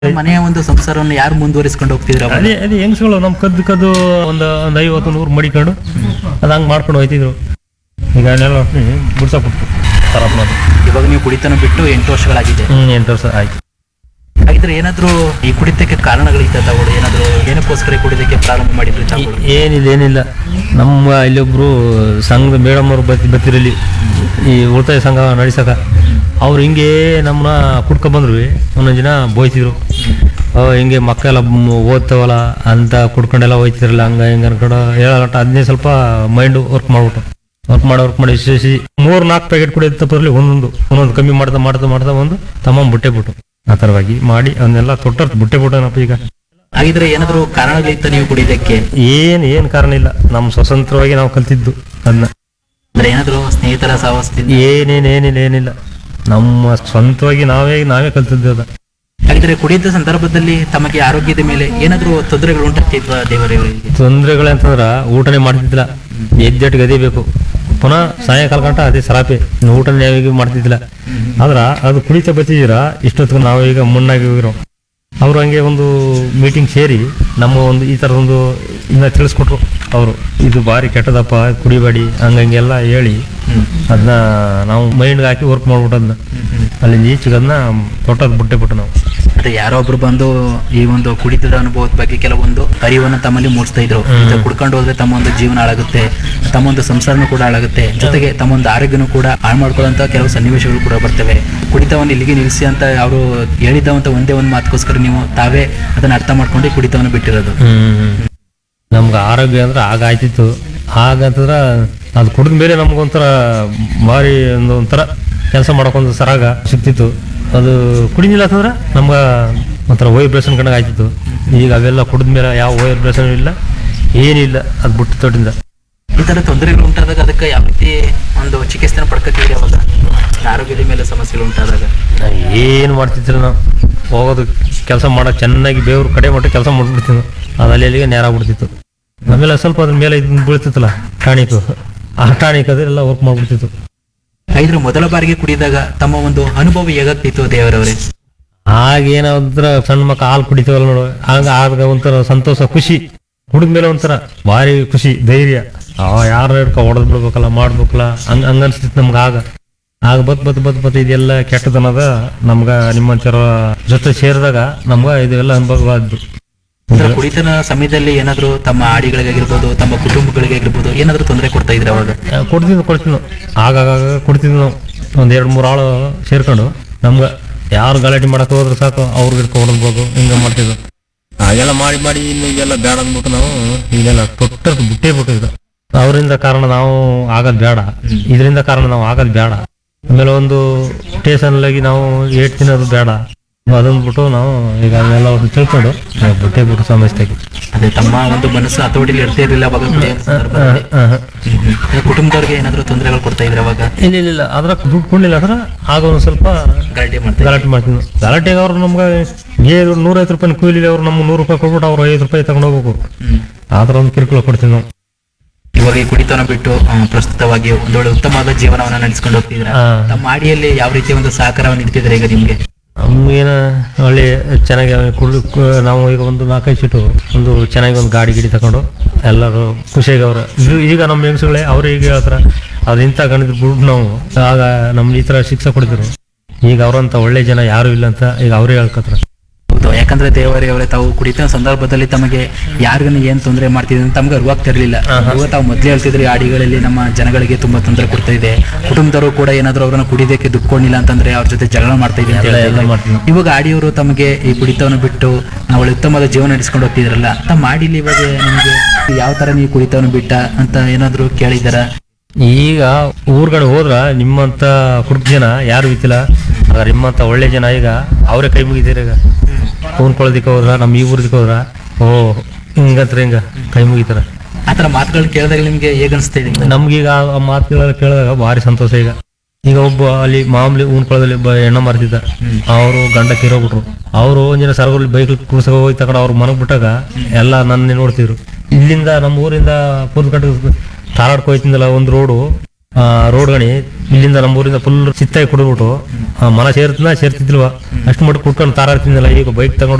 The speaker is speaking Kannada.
ಮನೆಯ ಒಂದು ಸಂಸಾರವನ್ನು ಯಾರು ಮುಂದುವರಿಸ್ಕೊಂಡು ಹೋಗ್ತಿದ್ರ ಅದೇ ಅದೇ ಹೆಂಗ್ಸ್ಗಳು ನಮ್ ಕದ್ದು ಕದ್ದು ಒಂದು ಒಂದು ಐವತ್ತು ನೂರು ಮಡಿಕೊಂಡು ಅದು ಹಂಗೆ ಮಾಡ್ಕೊಂಡು ಹೋಯ್ತಿದ್ರು ಈಗ ಅಲ್ಲೆಲ್ಲ ಬಿಡ್ಸಕ್ಬಿಟ್ಟು ತರಪ್ಪನದು ಇವಾಗ ನೀವು ಕುಡಿತನ ಬಿಟ್ಟು ಎಂಟು ವರ್ಷಗಳಾಗಿದೆ ಹ್ಞೂ ಎಂಟು ವರ್ಷ ಆಯ್ತು ಹಾಗಿದ್ರೆ ಏನಾದ್ರೂ ಈ ಕುಡಿತಕ್ಕೆ ಕಾರಣಗಳಿತ್ತ ತಾವು ಏನಾದ್ರೂ ಏನಕ್ಕೋಸ್ಕರ ಈ ಕುಡಿತಕ್ಕೆ ಪ್ರಾರಂಭ ಮಾಡಿದ್ರಿ ತಾವು ಈ- ಏನಿಲ್ಲ ಏನಿಲ್ಲ ನಮ್ಮ ಇಲ್ಲೊಬ್ರು ಸಂಘದ ಮೇಡಮ್ ಅವರು ಬತ್ತಿ ಬತ್ತಿರಲ್ಲಿ ಈ ಉಳಿತಾಯ ಸಂಘ ನಡೆಸಕ ಅವ್ರು ಹಿಂಗೆ ನಮ್ಮನ್ನ ಕುಡ್ಕೊ ಬಂದ್ರು ಒಂದೊಂದು ದಿನ ಬೋಯ್ತಿದ್ರು ಅವ್ ಹಿಂಗೆ ಮಕ್ಕಳೆಲ್ಲ ಮ್- ಓದ್ತಾವಲ್ಲ ಅಂತ ಕುಡ್ಕೊಂಡೆಲ್ಲ ಹೋಯ್ತಿರಲ್ಲ ಹಂಗ ಹಿಂಗ ಅನ್ಕೊಂಡು ಹೇಳೋಟ ಅದನ್ನೇ ಸ್ವಲ್ಪ ಮೈಂಡ್ ವರ್ಕ್ ಮಾಡ್ಬಿಟ್ಟು ವರ್ಕ್ ಮಾಡಿ ವರ್ಕ್ ಮಾಡಿ ವಿಶೇಷ ಮೂರು ನಾಲ್ಕು ಪ್ಯಾಕೆಟ್ ಕುಡಿಯೋದು ತಪ್ಪರಲ್ಲಿ ಒಂದೊಂದು ಒಂದೊಂದು ಕಮ್ಮಿ ಮಾಡ್ತಾ ಮಾಡ್ತಾ ಮಾಡ್ತಾ ಒಂದು ತಮ್ಮ ಬುಟ್ಟೆ ಬಿಟ್ಟು ಆ ಥರವಾಗಿ ಮಾಡಿ ಅವನ್ನೆಲ್ಲ ತೊಟ್ಟ ಬುಟ್ಟೆ ಬಿಟ್ಟನಪ್ಪ ಈಗ ಹಾಗಿದ್ರೆ ಏನಾದ್ರೂ ಕಾರಣಗಳಿತ್ತ ನೀವು ಕುಡಿದಕ್ಕೆ ಏನ್ ಏನ್ ಕಾರಣ ಇಲ್ಲ ನಮ್ಮ ಸ್ವತಂತ್ರವಾಗಿ ನಾವು ಕಲ್ತಿದ್ದು ಅದನ್ನ ಅಂದ್ರೆ ಏನಾದ್ರೂ ಸ್ನೇಹಿತರ ಸಹವಾಸದಿಂದ ಏನೇನ್ ಏನಿಲ್ಲ ಏನಿಲ್ಲ ನಮ್ಮ ಸ್ವಂತವಾಗಿ ನಾವೇ ನಾವೇ ಕಲ್ತಿದ್ದು ಅದ ಹಾಗಿದ್ರೆ ಕುಡಿಯದ ಸಂದರ್ಭದಲ್ಲಿ ತಮಗೆ ಆರೋಗ್ಯದ ಮೇಲೆ ಏನಾದ್ರೂ ತೊಂದರೆಗಳು ಉಂಟಾಗ್ತಿದ್ವಾ ದೇವರವರಿಗೆ ತೊಂದರೆಗಳಂತಂದ್ರ ಊಟನೇ ಮಾಡ್ತಿದ್ದಿಲ್ಲ ಎದ್ದೆಟ್ಟಿಗೆ ಅದೇ ಬೇಕು ಪುನಃ ಸಾಯಂಕಾಲ ಗಂಟ ಅದೇ ಸರಾಪೆ ಇನ್ನು ಊಟನೇ ಯಾವಾಗ ಮಾಡ್ತಿದ್ದಿಲ್ಲ ಆದ್ರ ಅದು ಕುಡಿತ ಬತ್ತಿದ್ದೀರ ಇಷ್ಟೊತ್ತಿಗೆ ನಾವು ಈಗ ಮುನ್ನಾಗಿ ಹೋಗಿರೋ ಅವ್ರು ಹಂಗೆ ಒಂದು ಮೀಟಿಂಗ್ ಸೇರಿ ನಮ್ಮ ಒಂದು ಈ ಥರ ಒಂದು ಇನ್ನ ತಿಳಿಸ್ಕೊಟ್ರು ಅವರು ಇದು ಭಾರಿ ಕೆಟ್ಟದಪ್ಪ ಕುಡಿಬೇಡಿ ಹಂಗಂಗೆಲ್ಲ ಹೇಳಿ ಅದನ್ನ ನಾವು ಮೈಂಡ್ಗೆ ಹಾಕಿ ವರ್ಕ್ ಮಾಡ್ಬಿಟ್ಟು ಅದನ್ನ ಅಲ್ಲಿಂದ ಈಚೆಗೆ ಅದನ್ನ ತೊಟ್ಟದ್ ಬಿಟ್ಟೆ ಬಿಟ್ಟು ನಾವು ಅದೇ ಯಾರೋ ಒಬ್ರು ಬಂದು ಈ ಒಂದು ಕುಡಿತದ ಅನುಭವದ ಬಗ್ಗೆ ಕೆಲವೊಂದು ಅರಿವನ್ನು ತಮ್ಮಲ್ಲಿ ಮೂಡಿಸ್ತಾ ಇದ್ರು ಇದು ಕುಡ್ಕೊಂಡು ಹೋದ್ರೆ ತಮ್ಮ ಒಂದು ಜೀವನ ಹಾಳಾಗುತ್ತೆ ತಮ್ಮ ಒಂದು ಸಂಸಾರನೂ ಕೂಡ ಹಾಳಾಗುತ್ತೆ ಜೊತೆಗೆ ತಮ್ಮ ಒಂದು ಆರೋಗ್ಯನೂ ಕೂಡ ಹಾಳು ಮಾಡ್ಕೊಳ್ಳೋಂಥ ಕೆಲವು ಸನ್ನಿವೇಶಗಳು ಕೂಡ ಬರ್ತವೆ ಕುಡಿತವನ್ನು ಇಲ್ಲಿಗೆ ನಿಲ್ಲಿಸಿ ಅಂತ ಅವರು ಹೇಳಿದಂತ ಒಂದೇ ಒಂದು ಮಾತುಕೋಸ್ಕರ ನೀವು ತಾವೇ ಅದನ್ನ ಅರ್ಥ ಮಾಡ್ಕೊಂಡು ಈ ಕುಡಿತವನ್ನು ಬಿಟ್ಟಿರೋದು ನಮ್ಗೆ ಆರೋಗ್ಯ ಅಂದ್ರೆ ಆಗ ಆಯ್ತಿತ್ತು ಹಾಗಂತಂದ್ರ ಅದು ಕುಡಿದ ಮೇಲೆ ನಮ್ಗೊಂಥರ ಭಾರಿ ಒಂದು ಒಂಥರ ಕೆಲಸ ಮಾಡೋಕೊಂದು ಸರಾಗ ಸಿಕ್ತಿತ್ತು ಅದು ಕುಡಿದಿಲ್ಲ ಅಂತಂದ್ರೆ ನಮ್ಗೆ ಒಂಥರ ವೈಬ್ರೇಷನ್ ಕಣಗ ಆಯ್ತಿತ್ತು ಈಗ ಅವೆಲ್ಲ ಕುಡಿದ ಮೇಲೆ ಯಾವ ವೈಬ್ರೇಷನ್ ಇಲ್ಲ ಏನಿಲ್ಲ ಅದು ಬಿಟ್ಟು ತೊಟ್ಟಿಂದ ಈ ತರ ತೊಂದರೆಗಳು ಉಂಟಾದಾಗ ಅದಕ್ಕೆ ಯಾವ ರೀತಿ ಒಂದು ಚಿಕಿತ್ಸೆನ ಪಡ್ಕೊತೀವಿ ಅವಾಗ ಆರೋಗ್ಯದ ಮೇಲೆ ಸಮಸ್ಯೆಗಳು ಉಂಟಾದಾಗ ಏನು ಮಾಡ್ತಿದ್ರು ನಾವು ಹೋಗೋದು ಕೆಲಸ ಮಾಡೋಕೆ ಚೆನ್ನಾಗಿ ಬೇವ್ರ ಕಡೆ ಮಟ್ಟ ಕೆಲಸ ಮಾಡ್ಬಿಡ್ತೀವಿ ನಾವು. ಅದು ಅಲ್ಲಿ ಅಲ್ಲಿಗೆ ನೇರ ಆಗ್ಬಿಡ್ತಿತ್ತು ಆಮೇಲೆ ಸ್ವಲ್ಪ ಅದ್ರ ಮೇಲೆ ಇದು ಬೀಳ್ತಿತ್ತಲ್ಲ ಟಾಣಿಕು ಆ ಟಾಣಿಕ್ ಅದೆಲ್ಲ ವರ್ಕ್ ಮಾಡ್ಬಿಡ್ತಿತ್ತು ಐದ್ರ ಮೊದಲ ಬಾರಿಗೆ ಕುಡಿದಾಗ ತಮ್ಮ ಒಂದು ಅನುಭವ ಹೇಗಾಗ್ತಿತ್ತು ದೇವರವರೇ ಆಗೇನಾದ್ರ ಸಣ್ಣ ಮಕ್ಕ ಹಾಲು ಕುಡಿತೀವಲ್ಲ ನೋಡು ಆಗ ಆಗ ಒಂಥರ ಸಂತೋಷ ಖುಷಿ ಕುಡಿದ್ಮೇಲೆ ಒಂಥರ ಭಾರಿ ಖುಷಿ ಧೈರ್ಯ ಆ ಯಾರ ಹಿಡ್ಕೊ ಹೊಡೆದ್ ಬಿಡ್ಬೇಕಲ್ಲ ಮಾಡ್ಬೇಕಲ್ಲ ಹಂಗ ಹಂಗ ಅನ್ಸ್ತಿತ್ತು ನಮ್ಗೆ ಆಗ ಆಗ ಬತ್ ಬತ್ ಬತ್ ಬತ್ ಇದೆಲ್ಲ ಕೆಟ್ಟದನ್ನದ ನಮ್ಗ ನಿಮ್ಮಂತರ ಜೊತೆ ಸೇರಿದಾಗ ನಮ್ಗ ಇದೆಲ್ಲ ಅನುಭವ ಆದ್ದು ಅಂದ್ರೆ ಕುಡಿತನ ಸಮಯದಲ್ಲಿ ಏನಾದ್ರು ತಮ್ಮ ಆಡಿಗಳಿಗಾಗಿರ್ಬೋದು ತಮ್ಮ ಕುಟುಂಬಗಳಿಗಾಗಿರ್ಬೋದು ಏನಾದ್ರು ತೊಂದರೆ ಕೊಡ್ತಾ ಇದ್ರೆ ಅವಾಗ ಕೊಡ್ತಿದ್ವು ಕೊಡ್ತಿದ್ವು ಆಗಾಗ ಕೊಡ್ತಿದ್ವು ನಾವು ಒಂದ್ ಎರಡ್ ಮೂರು ಆಳು ಸೇರ್ಕೊಂಡು ನಮ್ಗ ಯಾರು ಗಲಾಟೆ ಮಾಡಕ್ ಹೋದ್ರೆ ಸಾಕು ಅವ್ರಿಗೆ ಹಿಡ್ಕೊಂಡು ಹೊಡೆದ್ಬೋದು ಹಿಂಗ ಮಾಡ್ತಿದ್ವು ಹಾಗೆಲ್ಲ ಮಾಡಿ ಮಾಡಿ ಇನ್ನು ಈಗೆಲ್ಲ ಬೇಡ ಅಂದ್ಬಿಟ್ಟು ನಾವು ಇದೆಲ್ಲ ತೊಟ್ಟದ್ದು ಬಿಟ್ಟೇ ಬಿಟ್ಟಿದ್ದು ಅವರಿಂದ ಕಾರಣ ನಾವು ಆಗೋದ್ ಬೇಡ ಇದರಿಂದ ಕಾರಣ ನಾವು ಆಗೋದ್ ಬೇಡ ಆಮೇಲೆ ಒಂದು ಸ್ಟೇಷನ್ ಆಗಿ ನಾವು ಏಟ್ ತಿನ್ನೋದು ಬೇಡ ಅದನ್ನ ಬಿಟ್ಟು ನಾವು ಈಗ ಅದನ್ನೆಲ್ಲ ಒಂದು ತಿಳ್ಕೊಂಡು ನಾವು ಬಿಟ್ಟೇ ಬಿಟ್ಟು ಸಮಸ್ಯೆಗೆ ಅದೇ ತಮ್ಮ ಒಂದು ಮನಸ್ಸು ಹತೋಟಿಲಿ ಇರ್ತಾ ಇರ್ಲಿಲ್ಲ ಅವಾಗ ಕುಡಿಯೋ ಸಂದರ್ಭದಲ್ಲಿ ಅಂದ್ರೆ ಕುಟುಂಬದವ್ರಿಗೆ ಏನಾದ್ರು ತೊಂದರೆಗಳು ಕೊಡ್ತಾ ಇದ್ರೆ ಅವಾಗ ಇಲ್ಲ ಇಲ್ಲ ಇಲ್ಲ ಅದ್ರ ದುಡ್ಡು ಕೊಡ್ಲಿಲ್ಲ ಅಂದ್ರೆ ಆಗ ಒಂದು ಸ್ವಲ್ಪ ಗಲಾಟೆ ಮಾಡ್ತಾ ಗಲಾಟೆ ಮಾಡ್ತೀವಿ ನಾವು. ಗಲಾಟೆಗೆ ಅವ್ರು ನಮ್ಗೆ ಏಳು ನೂರೈವತ್ತು ರೂಪಾಯಿ ಕೂಲಿ ಅವ್ರು ನಮ್ಗೆ ನೂರು ರೂಪಾಯಿ ಕೊಟ್ಬಿಟ್ಟು ಅವ್ರು ಐದು ರೂಪಾಯಿ ತಗೊಂಡು ಹೋಗ್ಬೇಕು ಹ್ಮ್. ಆ ಥರ ಒಂದು ಕಿರುಕುಳ ಕೊಡ್ತೀವಿ ನಾವು ಇವಾಗ ಈ ಕುಡಿತನ ಬಿಟ್ಟು ಆ, ಪ್ರಸ್ತುತವಾಗಿ ಒಂದೊಳ್ಳೆ ಉತ್ತಮವಾದ ಜೀವನವನ್ನ ನಡೆಸ್ಕೊಂಡು ಹೋಗ್ತಿದ್ರ ಹಾ. ತಮ್ಮ ಆಡಿಯಲ್ಲಿ ಯಾವ ರೀತಿಯ ಒಂದು ಸಹಕಾರವನ್ನು ನೀಡ್ತಿದ್ರೆ ಈಗ ನಿಮ್ಗೆ ನಮ್ಗೇನ ಒಳ್ಳೆ ಚೆನ್ನಾಗಿ ಕುಡ್ ಕು- ನಾವು ಈಗ ಒಂದು ನಾಲ್ಕೈದು ಸೀಟು ಒಂದು ಚೆನ್ನಾಗಿ ಒಂದು ಗಾಡಿ ಗಿಡಿ ತಗೊಂಡು ಎಲ್ಲರೂ ಖುಷಿಯಾಗಿ ಅವ್ರ ಇದು ಈಗ ನಮ್ಮ ಹೆಂಗಸುಗಳೇ ಅವ್ರು ಈಗ ಹೇಳ್ತಾರ ಅದು ಇಂಥ ಗಣಿತ ಬಿಟ್ಟು ನಾವು ಆಗ ನಮ್ಗೆ ಈ ಥರ ಶಿಕ್ಷೆ ಕೊಡ್ತಿರು ಈಗ ಅವ್ರಂತ ಒಳ್ಳೆ ಜನ ಯಾರು ಇಲ್ಲ ಅಂತ ಈಗ ಅವರೇ ಹೇಳ್ಕೊತಾರ ಹೌದು ಯಾಕಂದ್ರೆ ದೇವರೇ ಅವರೇ ತಾವು ಕುಡಿತ ಸಂದರ್ಭದಲ್ಲಿ ತಮಗೆ ಯಾರಿಗೂ ಏನ್ ತೊಂದರೆ ಮಾಡ್ತಿದ್ರೆ ಅಂತ ತಮ್ಗೆ ಅರಿವಾಗ್ತಿರ್ಲಿಲ್ಲ ಇವಾಗ ತಾವು ಮೊದ್ಲೇ ಹೇಳ್ತಿದ್ರಿ ಆಡಿಗಳಲ್ಲಿ ನಮ್ಮ ಜನಗಳಿಗೆ ತುಂಬಾ ತೊಂದರೆ ಕೊಡ್ತಾ ಇದೆ ಕುಟುಂಬದವರು ಕೂಡ ಏನಾದ್ರು ಅವ್ರನ್ನ ಕುಡಿದಕ್ಕೆ ದುಡ್ಕೊಂಡಿಲ್ಲ ಅಂತಂದ್ರೆ ಅವ್ರ ಜೊತೆ ಜಗಳ ಮಾಡ್ತಾ ಇದೆ ಅಂತ ಎಲ್ಲ ಹೇಳ್ತಾ ಎಲ್ಲ ಇದ್ರು. ಮಾಡ್ತೀವಿ ಇವಾಗ ಆಡಿಯವರು ತಮಗೆ ಈ ಕುಡಿತವನ್ನು ಬಿಟ್ಟು ನಾವು ಒಳ್ಳೆ ಉತ್ತಮವಾದ ಜೀವನ ನಡೆಸ್ಕೊಂಡು ಹೋಗ್ತಿದ್ರಲ್ಲ ತಮ್ಮ ಆಡಿಲಿ ಇವಾಗ ನಿಮಗೆ ಯಾವ ತರ ನೀವು ಕುಡಿತವನ್ನು ಬಿಟ್ಟ ಅಂತ ಏನಾದ್ರು ಕೇಳಿದಾರ ಈಗ ಊರ್ಗಡೆ ಹೋದ್ರ ನಿಮ್ಮಂತ ಹುಡುಗ ಜನ ಯಾರು ಇತ್ತಿಲ್ಲ ಆಗ ನಿಮ್ಮಂತ ಒಳ್ಳೆ ಜನ ಈಗ ಅವರೇ ಕೈ ಮುಗಿದೀರ ಈಗ ಕೂನ್ಕೊಳ್ಳೋದಿಕ್ಕೆ ಹೋದ್ರ ನಮ್ಮ ಈ ಊರ್ದಕ್ಕೆ ಹೋದ್ರ ಓ ಹಿಂಗತ್ರ ಹಿಂಗ ಕೈ ಮುಗಿತಾರ ಆತರ ಮಾತುಗಳು ಕೇಳಿದಾಗ ನಿಮ್ಗೆ ಹೇಗ ಅನಿಸ್ತಾ ಇದೆ ಈಗ? ನಮ್ಗೀಗ ಆ ಮಾತುಗಳೆಲ್ಲ ಕೇಳಿದಾಗ ಭಾರಿ ಸಂತೋಷ ಈಗ ಈಗ ಒಬ್ಬ ಅಲ್ಲಿ ಮಾಮೂಲಿ ಉಣ್ಕೊಳ್ಳೋದಲ್ಲಿ ಒಬ್ಬ ಹೆಣ್ಣ ಮಾರ್ತಿದ್ದ ಅವರು ಗಂಡ ಕಿರೋಗ್ಬಿಟ್ರು ಅವರು ಒಂದಿನ ಸರ್ಗಲ್ಲಿ ಬೈಕ್ ಕುಡ್ಸಕ ಹೋಗಿ ತಗೊಂಡು ಅವ್ರ ಮನಗ್ ಬಿಟ್ಟಾಗ ಎಲ್ಲ ನನ್ನ ನೋಡ್ತಿದ್ರು ಇಲ್ಲಿಂದ ನಮ್ಮ ಊರಿಂದ ಪೂರ್ಕಟ್ಟು ಧಾರವಾಡಕ್ಕೆ ಹೋಯ್ತಿಂದಲ್ಲ ಒಂದು ರೋಡು ರೋಡ್ ಗಣಿ ಇಲ್ಲಿಂದ ನಮ್ಮ ಊರಿಂದ ಫುಲ್ ಚಿತ್ತಾಗಿ ಕುಡಿದ್ಬಿಟ್ಟು ಆ ಮನ ಸೇರ್ತನ ಸೇರ್ತಿದ್ಲ್ವಾ ಅಷ್ಟು ಮಟ್ಟ ಕುಡ್ಕೊಂಡು ತಾರಾಡ್ತಿದ್ನಲ್ಲ ಈಗ ಬೈಕ್ ತಗೊಂಡು